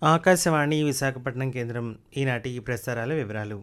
ఆకాశవాణి విశాఖపట్నం కేంద్రం ఈనాటి ఈ ప్రసారాల వివరాలు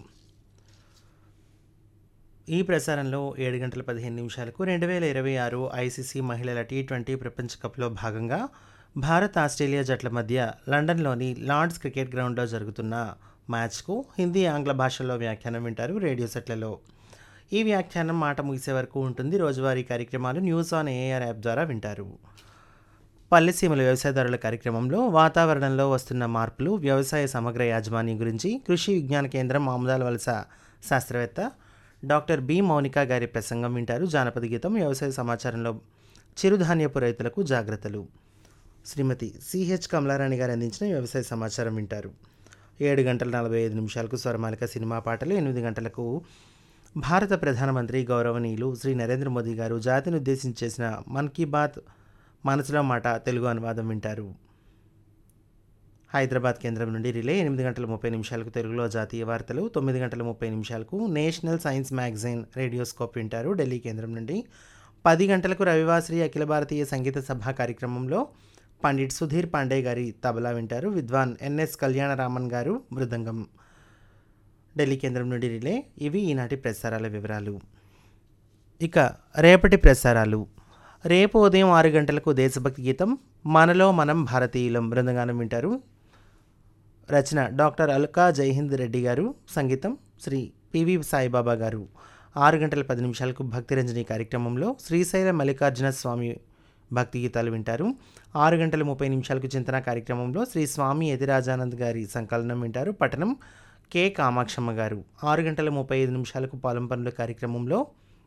ఈ ప్రసారంలో ఏడు గంటల పదిహేను నిమిషాలకు రెండు వేల ఇరవై ఆరు ఐసీసీ మహిళల టీ ట్వంటీ ప్రపంచ కప్లో భాగంగా భారత్ ఆస్ట్రేలియా జట్ల మధ్య లండన్లోని లార్డ్స్ క్రికెట్ గ్రౌండ్లో జరుగుతున్న మ్యాచ్కు హిందీ ఆంగ్ల భాషల్లో వ్యాఖ్యానం వింటారు రేడియో సెట్లలో ఈ వ్యాఖ్యానం మాట ముగిసే వరకు ఉంటుంది రోజువారీ కార్యక్రమాలు న్యూస్ ఆన్ ఏఆర్ యాప్ ద్వారా వింటారు పల్లెసీమల వ్యవసాయదారుల కార్యక్రమంలో వాతావరణంలో వస్తున్న మార్పులు వ్యవసాయ సమగ్ర యాజమాన్యం గురించి కృషి విజ్ఞాన కేంద్రం ఆముదాల వలస శాస్త్రవేత్త డాక్టర్ బి మౌనిక గారి ప్రసంగం వింటారు జానపద గీతం వ్యవసాయ సమాచారంలో చిరుధాన్యపు రైతులకు జాగ్రత్తలు శ్రీమతి సిహెచ్ కమలారాణి గారు అందించిన వ్యవసాయ సమాచారం వింటారు ఏడు గంటల నలభై ఐదు నిమిషాలకు స్వరమాలిక సినిమా పాటలు ఎనిమిది గంటలకు భారత ప్రధానమంత్రి గౌరవనీయులు శ్రీ నరేంద్ర మోదీ గారు జాతిని ఉద్దేశించి చేసిన మన్ కీ బాత్ మనసులో మాట తెలుగు అనువాదం వింటారు హైదరాబాద్ కేంద్రం నుండి రిలే ఎనిమిది గంటల ముప్పై నిమిషాలకు తెలుగులో జాతీయ వార్తలు తొమ్మిది గంటల ముప్పై నిమిషాలకు నేషనల్ సైన్స్ మ్యాగజైన్ రేడియోస్కోప్ వింటారు ఢిల్లీ కేంద్రం నుండి పది గంటలకు రవివాశ్రీ అఖిల భారతీయ సంగీత సభ కార్యక్రమంలో పండిట్ సుధీర్ పాండే గారి తబలా వింటారు విద్వాన్ ఎన్ఎస్ కళ్యాణరామన్ గారు మృదంగం ఢిల్లీ కేంద్రం నుండి రిలే ఇవి ఈనాటి ప్రసారాల వివరాలు ఇక రేపటి ప్రసారాలు రేపు ఉదయం ఆరు గంటలకు దేశభక్తి గీతం మనలో మనం భారతీయులం బృందగానం వింటారు రచన డాక్టర్ అల్కా జైహింద్ రెడ్డి గారు సంగీతం శ్రీ పివి సాయిబాబా గారు ఆరు గంటల పది నిమిషాలకు భక్తిరంజని కార్యక్రమంలో శ్రీశైల మల్లికార్జున స్వామి భక్తి గీతాలు వింటారు ఆరు గంటల ముప్పై నిమిషాలకు చింతన కార్యక్రమంలో శ్రీ స్వామి యతిరాజానంద్ గారి సంకలనం వింటారు పట్టణం కె కామాక్షమ్మ గారు ఆరు గంటల ముప్పై ఐదు నిమిషాలకు పొలం పనుల కార్యక్రమంలో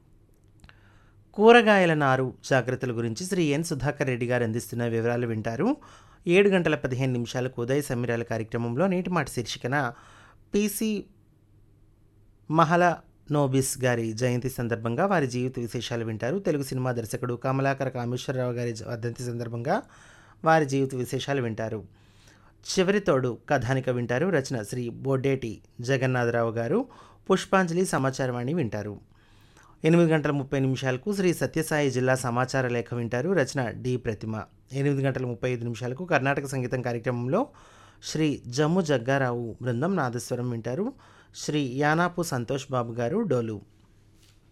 కూరగాయల నారు జాగ్రత్తల గురించి శ్రీ ఎన్ సుధాకర్ రెడ్డి గారు అందిస్తున్న వివరాలు వింటారు ఏడు గంటల పదిహేను నిమిషాలకు ఉదయ సమీరాల కార్యక్రమంలో నేటి మాట శీర్షికన పీసీ మహల నోబిస్ గారి జయంతి సందర్భంగా వారి జీవిత విశేషాలు వింటారు తెలుగు సినిమా దర్శకుడు కమలాకర కామేశ్వరరావు గారి వర్ధంతి సందర్భంగా వారి జీవిత విశేషాలు వింటారు చివరి తోడు కథానిక వింటారు రచన శ్రీ బొడ్డేటి జగన్నాథరావు గారు పుష్పాంజలి సమాచారవాణి వింటారు ఎనిమిది గంటల ముప్పై నిమిషాలకు శ్రీ సత్యసాయి జిల్లా సమాచార లేఖ వింటారు రచన డి ప్రతిమ ఎనిమిది గంటల ముప్పై ఐదు నిమిషాలకు కర్ణాటక సంగీతం కార్యక్రమంలో శ్రీ జమ్ము జగ్గారావు బృందం నాదస్వరం వింటారు శ్రీ యానాపు సంతోష్ బాబు గారు డోలు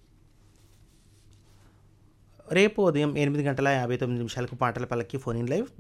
రేపు ఉదయం ఎనిమిది గంటల యాభై తొమ్మిది నిమిషాలకు పాటల పల్లకి ఫోన్ ఇన్ లైవ్